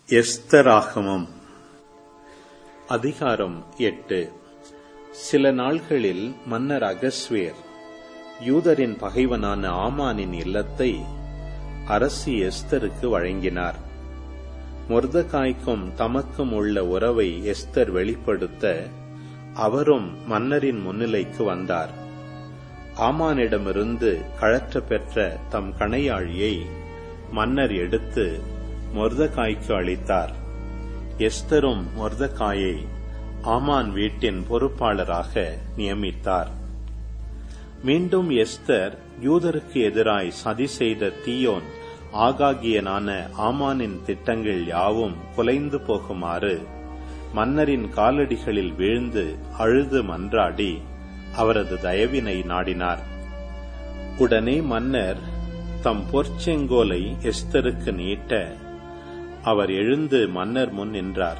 எஸ்தராகமம் அதிகாரம் எட்டு சில நாள்களில் மன்னர் அகஸ்வேர் யூதரின் பகைவனான ஆமானின் இல்லத்தை அரசி எஸ்தருக்கு வழங்கினார் மொர்தகாய்க்கும் தமக்கும் உள்ள உறவை எஸ்தர் வெளிப்படுத்த அவரும் மன்னரின் முன்னிலைக்கு வந்தார் ஆமானிடமிருந்து கழற்ற பெற்ற தம் கணையாழியை மன்னர் எடுத்து மொர்தகாய்க்கு அளித்தார் எஸ்தரும் மொர்தகாயை ஆமான் வீட்டின் பொறுப்பாளராக நியமித்தார் மீண்டும் எஸ்தர் யூதருக்கு எதிராய் சதி செய்த தீயோன் ஆகாகியனான ஆமானின் திட்டங்கள் யாவும் குலைந்து போகுமாறு மன்னரின் காலடிகளில் வீழ்ந்து அழுது மன்றாடி அவரது தயவினை நாடினார் உடனே மன்னர் தம் பொற்செங்கோலை எஸ்தருக்கு நீட்ட அவர் எழுந்து மன்னர் முன் நின்றார்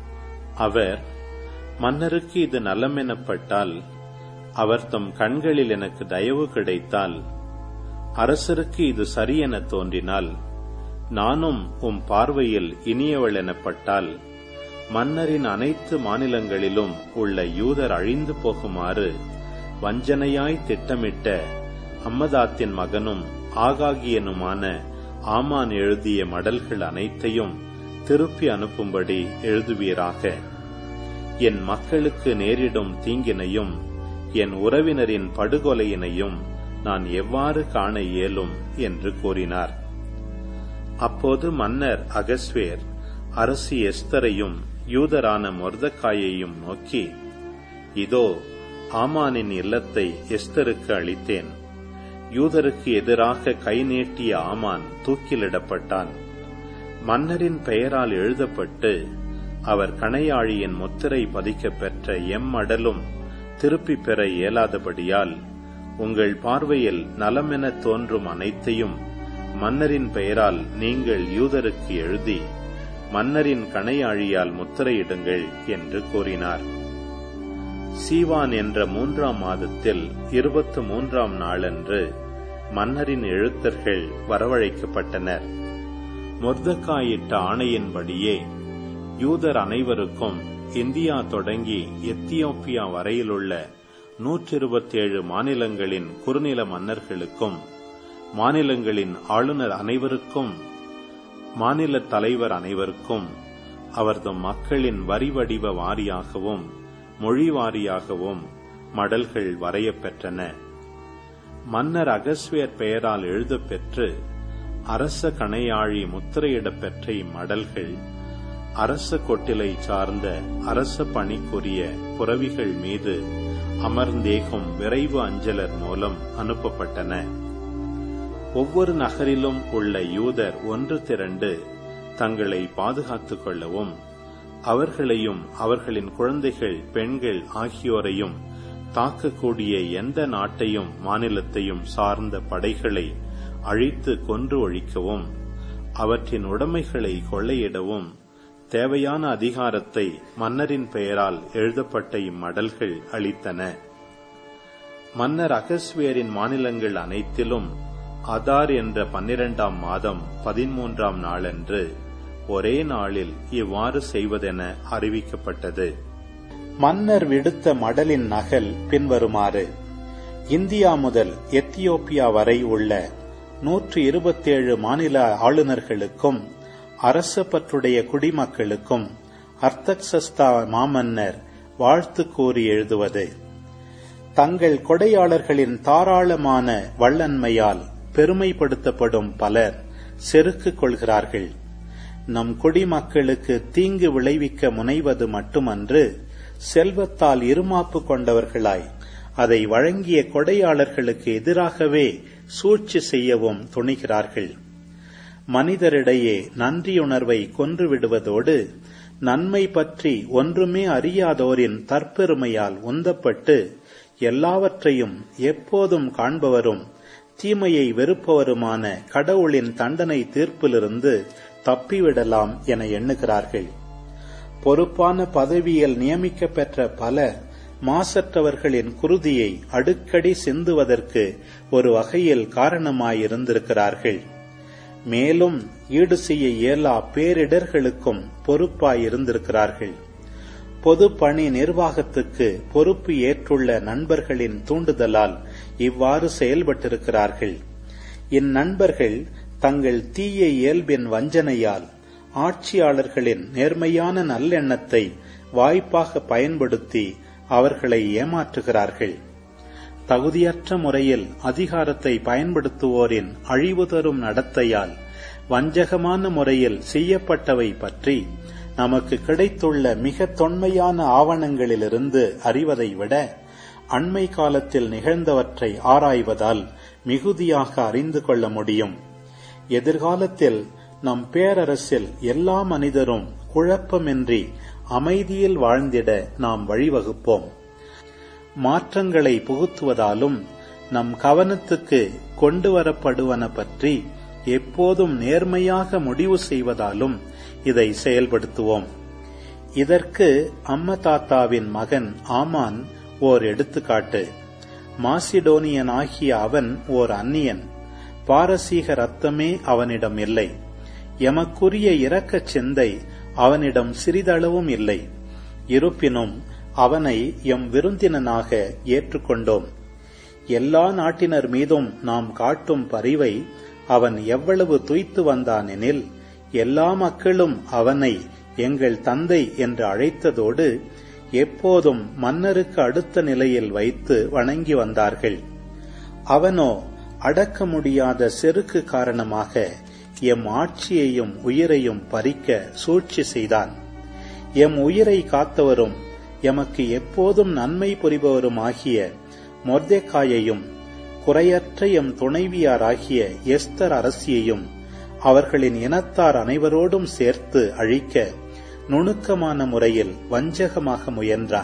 அவர் மன்னருக்கு இது நலம் எனப்பட்டால் அவர் தம் கண்களில் எனக்கு தயவு கிடைத்தால் அரசருக்கு இது சரி என தோன்றினால் நானும் உம் பார்வையில் இனியவள் எனப்பட்டால் மன்னரின் அனைத்து மாநிலங்களிலும் உள்ள யூதர் அழிந்து போகுமாறு வஞ்சனையாய் திட்டமிட்ட அம்மதாத்தின் மகனும் ஆகாகியனுமான ஆமான் எழுதிய மடல்கள் அனைத்தையும் திருப்பி அனுப்பும்படி எழுதுவீராக என் மக்களுக்கு நேரிடும் தீங்கினையும் என் உறவினரின் படுகொலையினையும் நான் எவ்வாறு காண இயலும் என்று கூறினார் அப்போது மன்னர் அகஸ்வேர் அரசி எஸ்தரையும் யூதரான மொர்தக்காயையும் நோக்கி இதோ ஆமானின் இல்லத்தை எஸ்தருக்கு அளித்தேன் யூதருக்கு எதிராக கை நீட்டிய ஆமான் தூக்கிலிடப்பட்டான் மன்னரின் பெயரால் எழுதப்பட்டு அவர் கணையாழியின் முத்திரை பதிக்கப் பெற்ற எம்மடலும் திருப்பி பெற இயலாதபடியால் உங்கள் பார்வையில் நலமென தோன்றும் அனைத்தையும் மன்னரின் பெயரால் நீங்கள் யூதருக்கு எழுதி மன்னரின் கணையாழியால் முத்திரையிடுங்கள் என்று கூறினார் சீவான் என்ற மூன்றாம் மாதத்தில் இருபத்து மூன்றாம் நாளன்று மன்னரின் எழுத்தர்கள் வரவழைக்கப்பட்டனர் மொர்தக்காயிட்ட ஆணையின்படியே யூதர் அனைவருக்கும் இந்தியா தொடங்கி எத்தியோப்பியா வரையிலுள்ள நூற்றி இருபத்தேழு மாநிலங்களின் குறுநில மன்னர்களுக்கும் மாநிலங்களின் ஆளுநர் அனைவருக்கும் மாநில தலைவர் அனைவருக்கும் அவரது மக்களின் வரி வடிவ வாரியாகவும் மொழி வாரியாகவும் மடல்கள் வரையப்பெற்றன மன்னர் அகஸ்வேர் பெயரால் எழுதப்பெற்று அரச கணையாழி முத்திரையிடப் பெற்ற இம்மடல்கள் அரச கொட்டிலை சார்ந்த அரச பணிக்குரிய புறவிகள் மீது அமர்ந்தேகும் விரைவு அஞ்சலர் மூலம் அனுப்பப்பட்டன ஒவ்வொரு நகரிலும் உள்ள யூதர் ஒன்று திரண்டு தங்களை பாதுகாத்துக் கொள்ளவும் அவர்களையும் அவர்களின் குழந்தைகள் பெண்கள் ஆகியோரையும் தாக்கக்கூடிய எந்த நாட்டையும் மாநிலத்தையும் சார்ந்த படைகளை அழித்து கொன்று ஒழிக்கவும் அவற்றின் உடைமைகளை கொள்ளையிடவும் தேவையான அதிகாரத்தை மன்னரின் பெயரால் எழுதப்பட்ட இம்மடல்கள் அளித்தன மன்னர் அகஸ்வேரின் மாநிலங்கள் அனைத்திலும் அதார் என்ற பன்னிரண்டாம் மாதம் பதிமூன்றாம் நாளன்று ஒரே நாளில் இவ்வாறு செய்வதென அறிவிக்கப்பட்டது மன்னர் விடுத்த மடலின் நகல் பின்வருமாறு இந்தியா முதல் எத்தியோப்பியா வரை உள்ள நூற்று இருபத்தேழு மாநில ஆளுநர்களுக்கும் அரச பற்றுடைய குடிமக்களுக்கும் அர்த்தக்சஸ்தா மாமன்னர் வாழ்த்து கூறி எழுதுவது தங்கள் கொடையாளர்களின் தாராளமான வல்லன்மையால் பெருமைப்படுத்தப்படும் பலர் செருக்கு கொள்கிறார்கள் நம் குடிமக்களுக்கு தீங்கு விளைவிக்க முனைவது மட்டுமன்று செல்வத்தால் இருமாப்பு கொண்டவர்களாய் அதை வழங்கிய கொடையாளர்களுக்கு எதிராகவே சூழ்ச்சி செய்யவும் துணிகிறார்கள் மனிதரிடையே நன்றியுணர்வை கொன்றுவிடுவதோடு நன்மை பற்றி ஒன்றுமே அறியாதோரின் தற்பெருமையால் உந்தப்பட்டு எல்லாவற்றையும் எப்போதும் காண்பவரும் தீமையை வெறுப்பவருமான கடவுளின் தண்டனை தீர்ப்பிலிருந்து தப்பிவிடலாம் என எண்ணுகிறார்கள் பொறுப்பான பதவியில் நியமிக்க பெற்ற பலர் மாசற்றவர்களின் குருதியை அடுக்கடி சிந்துவதற்கு ஒரு வகையில் காரணமாயிருந்திருக்கிறார்கள் மேலும் ஈடு செய்ய இயலா பேரிடர்களுக்கும் பொறுப்பாயிருந்திருக்கிறார்கள் பொது பணி நிர்வாகத்துக்கு பொறுப்பு ஏற்றுள்ள நண்பர்களின் தூண்டுதலால் இவ்வாறு செயல்பட்டிருக்கிறார்கள் இந்நண்பர்கள் தங்கள் தீய இயல்பின் வஞ்சனையால் ஆட்சியாளர்களின் நேர்மையான நல்லெண்ணத்தை வாய்ப்பாக பயன்படுத்தி அவர்களை ஏமாற்றுகிறார்கள் தகுதியற்ற முறையில் அதிகாரத்தை பயன்படுத்துவோரின் அழிவு தரும் நடத்தையால் வஞ்சகமான முறையில் செய்யப்பட்டவை பற்றி நமக்கு கிடைத்துள்ள மிக தொன்மையான ஆவணங்களிலிருந்து அறிவதை விட அண்மை காலத்தில் நிகழ்ந்தவற்றை ஆராய்வதால் மிகுதியாக அறிந்து கொள்ள முடியும் எதிர்காலத்தில் நம் பேரரசில் எல்லா மனிதரும் குழப்பமின்றி அமைதியில் வாழ்ந்திட நாம் வழிவகுப்போம் மாற்றங்களை புகுத்துவதாலும் நம் கவனத்துக்கு கொண்டு வரப்படுவன பற்றி எப்போதும் நேர்மையாக முடிவு செய்வதாலும் இதை செயல்படுத்துவோம் இதற்கு அம்மதாத்தாவின் மகன் ஆமான் ஓர் எடுத்துக்காட்டு மாசிடோனியன் ஆகிய அவன் ஓர் அந்நியன் பாரசீக ரத்தமே அவனிடம் இல்லை எமக்குரிய இரக்கச் சிந்தை அவனிடம் சிறிதளவும் இல்லை இருப்பினும் அவனை எம் விருந்தினனாக ஏற்றுக்கொண்டோம் எல்லா நாட்டினர் மீதும் நாம் காட்டும் பரிவை அவன் எவ்வளவு துய்த்து வந்தானெனில் எல்லா மக்களும் அவனை எங்கள் தந்தை என்று அழைத்ததோடு எப்போதும் மன்னருக்கு அடுத்த நிலையில் வைத்து வணங்கி வந்தார்கள் அவனோ அடக்க முடியாத செருக்கு காரணமாக எம் ஆட்சியையும் உயிரையும் பறிக்க சூழ்ச்சி செய்தான் எம் உயிரை காத்தவரும் எமக்கு எப்போதும் நன்மை புரிபவரும் ஆகிய மொர்தேக்காயையும் குறையற்ற எம் துணைவியாராகிய எஸ்தர் அரசியையும் அவர்களின் இனத்தார் அனைவரோடும் சேர்த்து அழிக்க நுணுக்கமான முறையில் வஞ்சகமாக முயன்றான்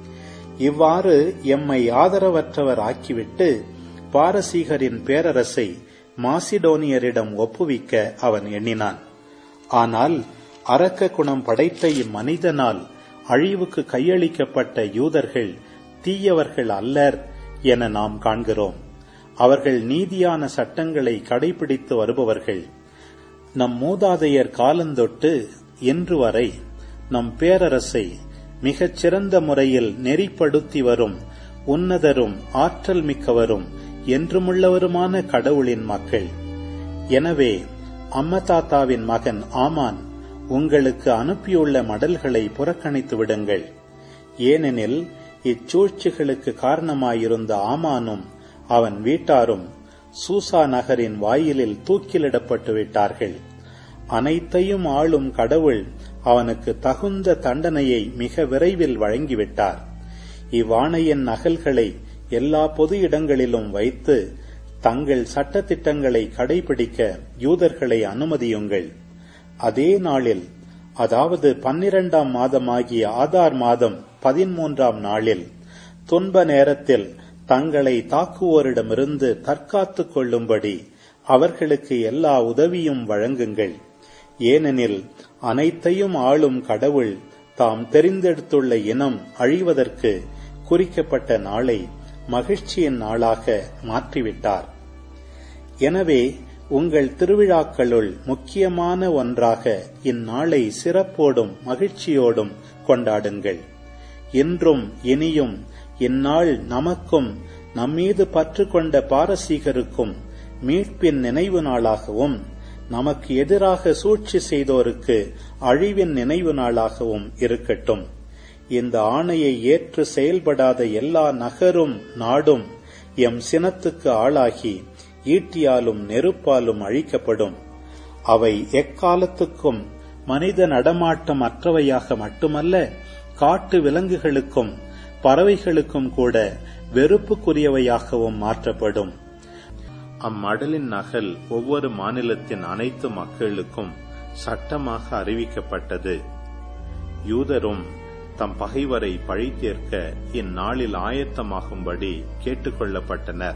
இவ்வாறு எம்மை ஆதரவற்றவர் ஆக்கிவிட்டு பாரசீகரின் பேரரசை மாசிடோனியரிடம் ஒப்புவிக்க அவன் எண்ணினான் ஆனால் அரக்க குணம் படைத்த இம்மனிதனால் அழிவுக்கு கையளிக்கப்பட்ட யூதர்கள் தீயவர்கள் அல்லர் என நாம் காண்கிறோம் அவர்கள் நீதியான சட்டங்களை கடைபிடித்து வருபவர்கள் நம் மூதாதையர் காலந்தொட்டு இன்று வரை நம் பேரரசை மிகச் சிறந்த முறையில் நெறிப்படுத்தி வரும் உன்னதரும் ஆற்றல் மிக்கவரும் என்றுமுள்ளவருமான கடவுளின் மக்கள் எனவே அம்மதாத்தாவின் மகன் ஆமான் உங்களுக்கு அனுப்பியுள்ள மடல்களை புறக்கணித்து விடுங்கள் ஏனெனில் இச்சூழ்ச்சிகளுக்கு காரணமாயிருந்த ஆமானும் அவன் வீட்டாரும் சூசா நகரின் வாயிலில் தூக்கிலிடப்பட்டு விட்டார்கள் அனைத்தையும் ஆளும் கடவுள் அவனுக்கு தகுந்த தண்டனையை மிக விரைவில் வழங்கிவிட்டார் இவ்வாணையின் நகல்களை எல்லா பொது இடங்களிலும் வைத்து தங்கள் சட்டத்திட்டங்களை கடைபிடிக்க யூதர்களை அனுமதியுங்கள் அதே நாளில் அதாவது பன்னிரண்டாம் மாதமாகிய ஆதார் மாதம் பதிமூன்றாம் நாளில் துன்ப நேரத்தில் தங்களை தாக்குவோரிடமிருந்து தற்காத்துக் கொள்ளும்படி அவர்களுக்கு எல்லா உதவியும் வழங்குங்கள் ஏனெனில் அனைத்தையும் ஆளும் கடவுள் தாம் தெரிந்தெடுத்துள்ள இனம் அழிவதற்கு குறிக்கப்பட்ட நாளை மகிழ்ச்சியின் நாளாக மாற்றிவிட்டார் எனவே உங்கள் திருவிழாக்களுள் முக்கியமான ஒன்றாக இந்நாளை சிறப்போடும் மகிழ்ச்சியோடும் கொண்டாடுங்கள் இன்றும் இனியும் இந்நாள் நமக்கும் நம்மீது பற்று கொண்ட பாரசீகருக்கும் மீட்பின் நினைவு நாளாகவும் நமக்கு எதிராக சூழ்ச்சி செய்தோருக்கு அழிவின் நினைவு நாளாகவும் இருக்கட்டும் இந்த ஆணையை ஏற்று செயல்படாத எல்லா நகரும் நாடும் எம் சினத்துக்கு ஆளாகி ஈட்டியாலும் நெருப்பாலும் அழிக்கப்படும் அவை எக்காலத்துக்கும் மனித நடமாட்டம் அற்றவையாக மட்டுமல்ல காட்டு விலங்குகளுக்கும் பறவைகளுக்கும் கூட வெறுப்புக்குரியவையாகவும் மாற்றப்படும் அம்மடலின் நகல் ஒவ்வொரு மாநிலத்தின் அனைத்து மக்களுக்கும் சட்டமாக அறிவிக்கப்பட்டது யூதரும் தம் பகைவரை பழி தீர்க்க இந்நாளில் ஆயத்தமாகும்படி கேட்டுக்கொள்ளப்பட்டனர்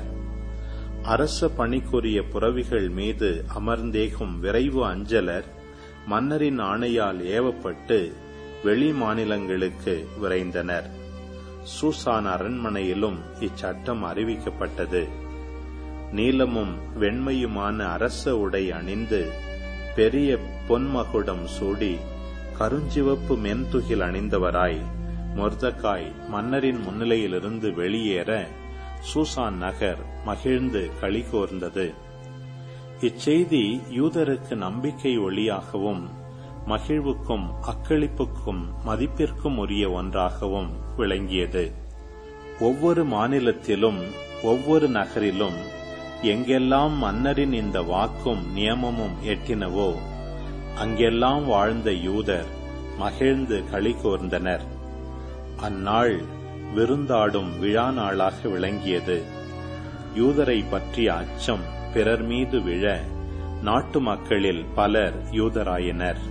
அரச பணிக்குரிய புறவிகள் மீது அமர்ந்தேகும் விரைவு அஞ்சலர் மன்னரின் ஆணையால் ஏவப்பட்டு வெளி மாநிலங்களுக்கு விரைந்தனர் சூசான் அரண்மனையிலும் இச்சட்டம் அறிவிக்கப்பட்டது நீலமும் வெண்மையுமான அரச உடை அணிந்து பெரிய பொன்மகுடம் சூடி கருஞ்சிவப்பு மென்துகில் அணிந்தவராய் மொர்தக்காய் மன்னரின் முன்னிலையிலிருந்து வெளியேற சூசான் நகர் மகிழ்ந்து களி கோர்ந்தது இச்செய்தி யூதருக்கு நம்பிக்கை ஒளியாகவும் மகிழ்வுக்கும் அக்களிப்புக்கும் மதிப்பிற்கும் உரிய ஒன்றாகவும் விளங்கியது ஒவ்வொரு மாநிலத்திலும் ஒவ்வொரு நகரிலும் எங்கெல்லாம் மன்னரின் இந்த வாக்கும் நியமமும் எட்டினவோ அங்கெல்லாம் வாழ்ந்த யூதர் மகிழ்ந்து களி கோர்ந்தனர் அந்நாள் விருந்தாடும் விழா நாளாக விளங்கியது யூதரை பற்றிய அச்சம் பிறர் மீது விழ நாட்டு மக்களில் பலர் யூதராயினர்